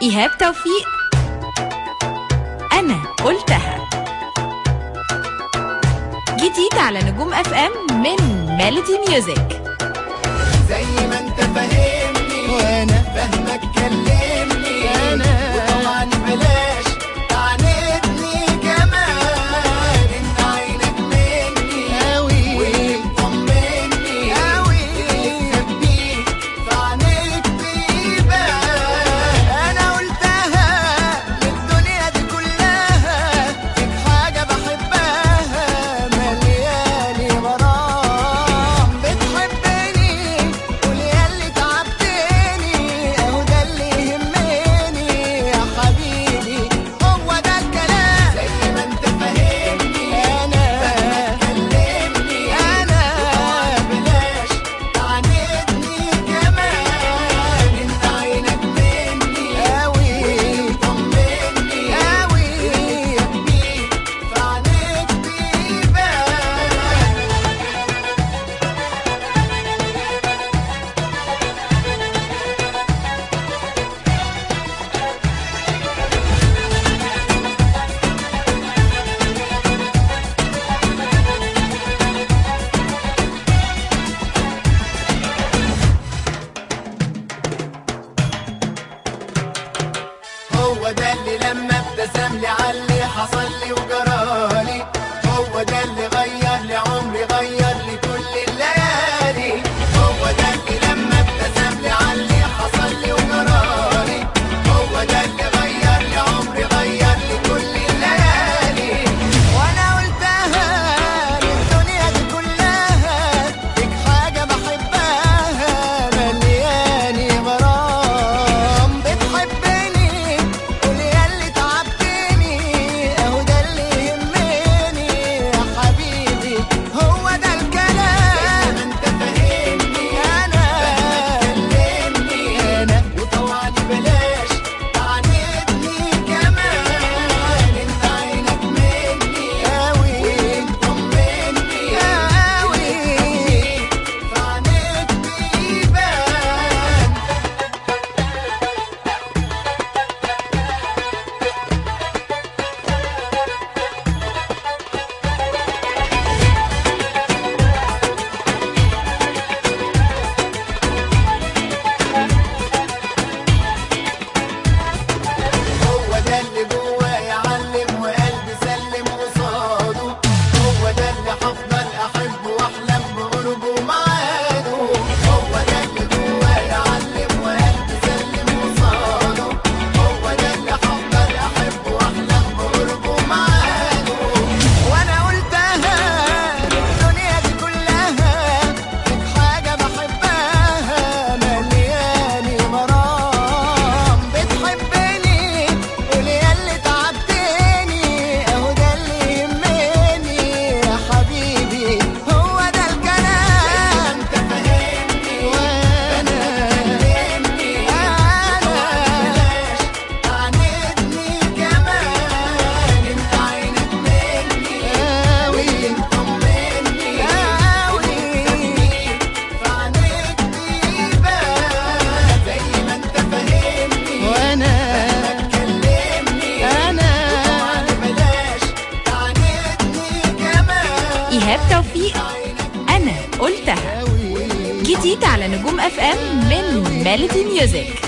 إيهاب توفيق أنا قلتها جديد على نجوم اف ام من ميلودي ميوزك زي ما انت فاهمني وانا فاهمك كلمني انا وطبعا بلاش تعاندني كمان انت عينك مني اوي ومطمني اوي اللي تخبيه في عينيك بيبان انا قلتها للدنيا دي كلها فيك حاجه بحبها ملياني غرام بتحبني قول ياللي تعبتني اهو ده اللي يهمني يا حبيبي هو ده الكلام زي ما انت فاهمني انا كلمني انا بلاش تعاندني كمان انت عينك مني اوي طمني اوي يكفيك في عينيك بيبان هو ده اللي لما ابتسم لي علي حصل لي وجرالي هو ده اللي غير لي عمري غير لي كل الليالي هو ده اللي لما ابتسم لي علي حصل لي وجرالي هو ده اللي غير لي عمري غير لي كل الليالي وانا قلتها للدنيا دي كلها فيك حاجه بحبها ملياني غرام بتحبني قول ياللي تعبتني اهو ده اللي يهمني يا حبيبي هو ده الكلام انت فاهمني انا كلمني انا وطوعني بلاش تعاندني كمان انت عينك مني اوي طمني اوي في عينيك بيبان هو ده اللي جوايا علم وقلبي سلم قصاده هو ده اللي هفضل احبه واحلم بقربه معاده هو ده اللي جوايا علم وقلبي سلم قصاده هو ده اللي هفضل احبه واحلم بقربه معاده وانا قلتها للدنيا دي كلها فيك حاجه بحبها ملياني غرام بتحبني قول ياللي تعبتني اهو ده اللي يهمني يا حبيبي هو ده الكلام انت فاهمني وانا كلمني انا بلاش تعاندني كمان انت عينك مني اوي طمني اوي في عينيك بيبان زي ما انت فاهمني وانا كلمني انا بلاش تعاندني كمان إيهاب توفيق أنا قلتها جديد على نجوم اف ام من ميلودي ميوزك